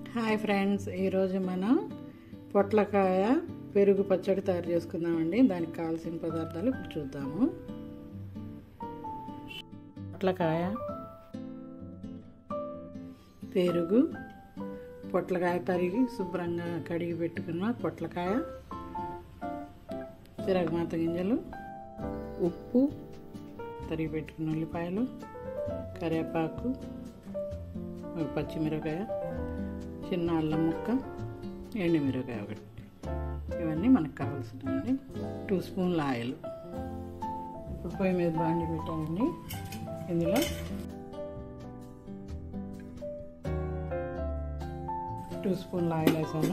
hi friends ఈరోజు మనం పొట్లకాయ పెరుగు పచ్చడి తయారు చేసుకుందామండి దానికి కావాల్సిన పదార్థాలు ఇప్పుడు చూద్దాము పొట్లకాయ పెరుగు పొట్లకాయ తరిగి శుభ్రంగా కడిగి పెట్టుకున్న పొట్లకాయ తిరగమాత గింజలు ఉప్పు తరిగి పెట్టుకున్న ఉల్లిపాయలు కరివేపాకు ఒక పచ్చిమిరపకాయ చిన్న అల్లం ముక్క ఎండుమిరపకాయ ఒకటి ఇవన్నీ మనకు కావాల్సినవి టూ స్పూన్ల ఆయిల్ ఇప్పుడు పొయ్యి మీద బాండి పెట్టామండి ఇందులో టూ స్పూన్ల ఆయిల్ వేసాను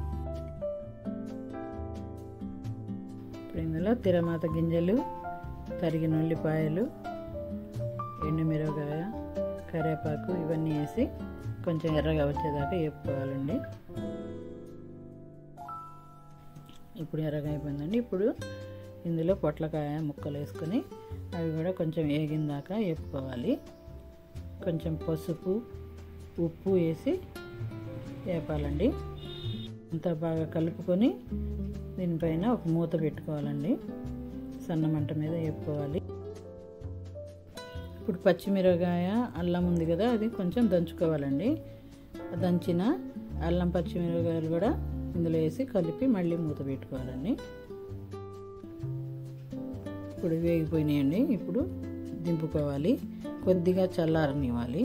ఇప్పుడు ఇందులో తిరమాత గింజలు తరిగిన ఉల్లిపాయలు ఎండుమిరపకాయ కరివేపాకు ఇవన్నీ వేసి కొంచెం ఎర్రగా వచ్చేదాకా వేపుకోవాలండి ఇప్పుడు ఎర్రగా అయిపోయిందండి ఇప్పుడు ఇందులో పొట్లకాయ ముక్కలు వేసుకొని అవి కూడా కొంచెం వేగిన దాకా వేపుకోవాలి కొంచెం పసుపు ఉప్పు వేసి వేపాలండి అంతా బాగా కలుపుకొని దీనిపైన ఒక మూత పెట్టుకోవాలండి సన్న మంట మీద వేపుకోవాలి ఇప్పుడు పచ్చిమిరపకాయ అల్లం ఉంది కదా అది కొంచెం దంచుకోవాలండి దంచిన అల్లం పచ్చిమిరపకాయలు కూడా ఇందులో వేసి కలిపి మళ్ళీ మూత పెట్టుకోవాలండి ఇప్పుడు వేగిపోయినాయండి ఇప్పుడు దింపుకోవాలి కొద్దిగా చల్లారనివ్వాలి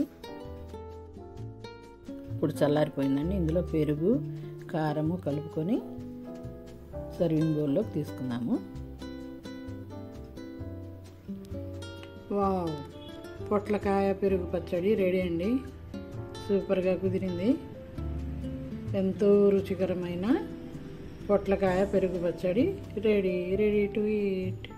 ఇప్పుడు చల్లారిపోయిందండి ఇందులో పెరుగు కారము కలుపుకొని సర్వింగ్ బౌల్లోకి తీసుకుందాము వావ్ పొట్లకాయ పెరుగు పచ్చడి రెడీ అండి సూపర్గా కుదిరింది ఎంతో రుచికరమైన పొట్లకాయ పెరుగు పచ్చడి రెడీ రెడీ టు ఈట్